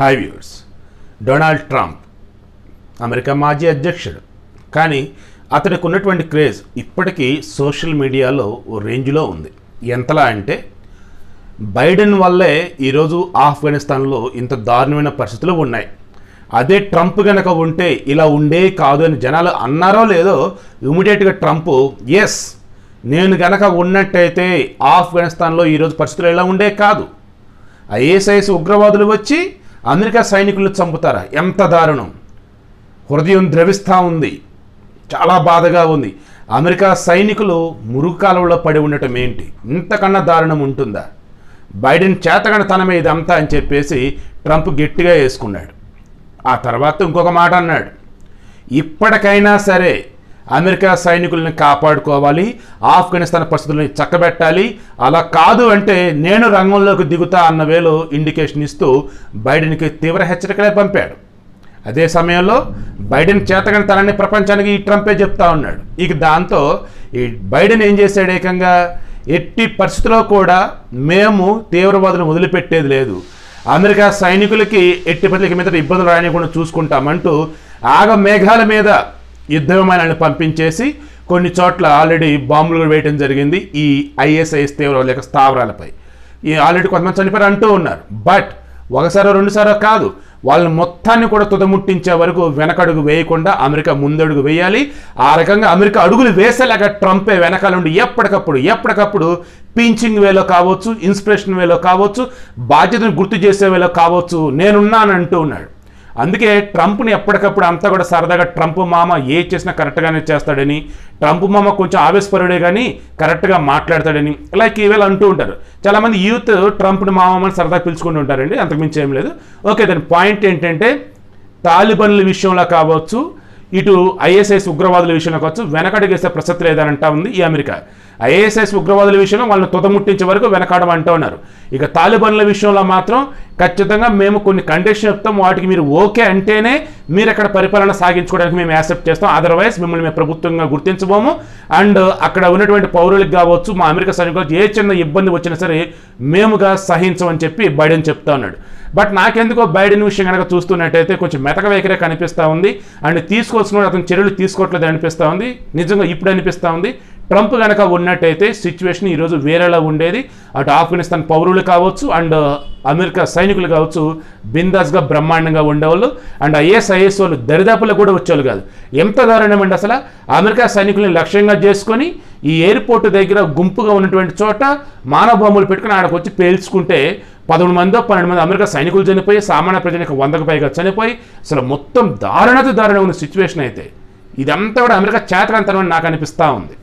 hi viewers Donald Trump America మాజీ అధ్యక్షుడు కానీ అతనికి ఉన్నటువంటి క్రేజ్ ఇప్పటికీ సోషల్ మీడియాలో ఓ రేంజ్లో ఉంది ఎంతలా అంటే బైడెన్ వల్లే ఈరోజు ఆఫ్ఘనిస్తాన్లో ఇంత దారుణమైన పరిస్థితులు ఉన్నాయి అదే ట్రంప్ గనక ఉంటే ఇలా ఉండే కాదు అని జనాలు అన్నారో లేదో ఇమీడియట్గా ట్రంప్ ఎస్ నేను గనక ఉన్నట్టయితే ఆఫ్ఘనిస్తాన్లో ఈరోజు పరిస్థితులు ఇలా ఉండే కాదు ఐఎస్ఐఎస్ ఉగ్రవాదులు వచ్చి అమెరికా సైనికులను చంపుతారా ఎంత దారుణం హృదయం ద్రవిస్తూ ఉంది చాలా బాధగా ఉంది అమెరికా సైనికులు మురుగు కాలువలో పడి ఉండటం ఏంటి ఇంతకన్నా దారుణం ఉంటుందా బైడెన్ చేతగన తన మీద అంతా అని చెప్పేసి ట్రంప్ గట్టిగా వేసుకున్నాడు ఆ తర్వాత ఇంకొక మాట అన్నాడు ఇప్పటికైనా సరే అమెరికా సైనికుల్ని కాపాడుకోవాలి ఆఫ్ఘనిస్తాన్ పరిస్థితుల్ని చక్కబెట్టాలి అలా కాదు అంటే నేను రంగంలోకి దిగుతా అన్న వేలో ఇండికేషన్ ఇస్తూ బైడెన్కి తీవ్ర హెచ్చరికలే పంపాడు అదే సమయంలో బైడెన్ చేతగని తనని ప్రపంచానికి ఈ ట్రంపే చెప్తా ఉన్నాడు ఇక దాంతో ఈ బైడెన్ ఏం చేశాడు ఏకంగా ఎట్టి పరిస్థితుల్లో కూడా మేము తీవ్రవాదులను వదిలిపెట్టేది లేదు అమెరికా సైనికులకి ఎట్టి పరిస్థితులకి మీద ఇబ్బందులు రానివ్వకుండా చూసుకుంటామంటూ ఆగ మేఘాల మీద యుద్ధ విమానాలను పంపించేసి కొన్ని చోట్ల ఆల్రెడీ బాంబులు వేయడం జరిగింది ఈ ఐఎస్ఐఎస్ తీవ్ర లేక స్థావరాలపై ఈ ఆల్రెడీ కొంతమంది చనిపోయారు అంటూ ఉన్నారు బట్ ఒకసారో రెండుసారో కాదు వాళ్ళని మొత్తాన్ని కూడా తుదముట్టించే వరకు వెనకడుగు వేయకుండా అమెరికా ముందడుగు వేయాలి ఆ రకంగా అమెరికా అడుగులు వేసేలాగా ట్రంపే వెనకాల నుండి ఎప్పటికప్పుడు ఎప్పటికప్పుడు పించింగ్ వేలో కావచ్చు ఇన్స్పిరేషన్ వేలో కావచ్చు బాధ్యతను గుర్తు చేసే వేలో కావచ్చు నేనున్నానంటూ ఉన్నాడు అందుకే ట్రంప్ని ఎప్పటికప్పుడు అంతా కూడా సరదాగా ట్రంప్ మామ ఏ చేసినా కరెక్ట్గానే చేస్తాడని ట్రంప్ మామ కొంచెం ఆవేశపరుడే కానీ కరెక్ట్గా మాట్లాడతాడని లైక్ ఈవేళ అంటూ ఉంటారు చాలామంది యూత్ ట్రంప్ని మామని సరదాగా పిలుచుకుంటూ ఉంటారండి అంతకుమించి ఏం లేదు ఓకే దాని పాయింట్ ఏంటంటే తాలిబన్ల విషయంలో కావచ్చు ఇటు ఐఎస్ఐఎస్ ఉగ్రవాదుల విషయంలో కావచ్చు వెనకడుగేసే ప్రసక్తి లేదని అంటా ఉంది ఈ అమెరికా ఐఎస్ఐఎస్ ఉగ్రవాదుల విషయంలో వాళ్ళని తుదముట్టించే వరకు వెనకాడం అంటూ ఉన్నారు ఇక తాలిబాన్ల విషయంలో మాత్రం ఖచ్చితంగా మేము కొన్ని కండిషన్ చెప్తాం వాటికి మీరు ఓకే అంటేనే మీరు అక్కడ పరిపాలన సాగించుకోవడానికి మేము యాక్సెప్ట్ చేస్తాం అదర్వైజ్ మిమ్మల్ని మేము ప్రభుత్వంగా గుర్తించబోము అండ్ అక్కడ ఉన్నటువంటి పౌరులకు కావచ్చు మా అమెరికా సైనికులకు ఏ చిన్న ఇబ్బంది వచ్చినా సరే మేముగా సహించమని చెప్పి బైడెన్ చెప్తా ఉన్నాడు బట్ నాకెందుకో బైడెన్ విషయం కనుక చూస్తున్నట్టయితే కొంచెం మెతక వైఖరే కనిపిస్తూ ఉంది అండ్ తీసుకోవాల్సిన అతను చర్యలు తీసుకోవట్లేదు అనిపిస్తూ ఉంది నిజంగా ఇప్పుడు అనిపిస్తూ ఉంది ట్రంప్ కనుక ఉన్నట్టయితే సిచ్యువేషన్ ఈరోజు వేరేలా ఉండేది అటు ఆఫ్ఘనిస్తాన్ పౌరులు కావచ్చు అండ్ అమెరికా సైనికులు కావచ్చు బిందాస్గా బ్రహ్మాండంగా ఉండేవాళ్ళు అండ్ ఐఎస్ ఐఎస్ వాళ్ళు దరిదాపుల్లో కూడా వచ్చేవాళ్ళు కాదు ఎంత దారుణం అండి అసలు అమెరికా సైనికుల్ని లక్ష్యంగా చేసుకొని ఈ ఎయిర్పోర్ట్ దగ్గర గుంపుగా ఉన్నటువంటి చోట మానవ బొమ్మలు పెట్టుకుని ఆడకు వచ్చి పేల్చుకుంటే పదమూడు మందో పన్నెండు మంది అమెరికా సైనికులు చనిపోయి సామాన్య ప్రజలకు వందకు పైగా చనిపోయి అసలు మొత్తం దారుణత దారుణం ఉన్న సిచ్యువేషన్ అయితే ఇదంతా కూడా అమెరికా చేతకంతరం నాకు అనిపిస్తూ ఉంది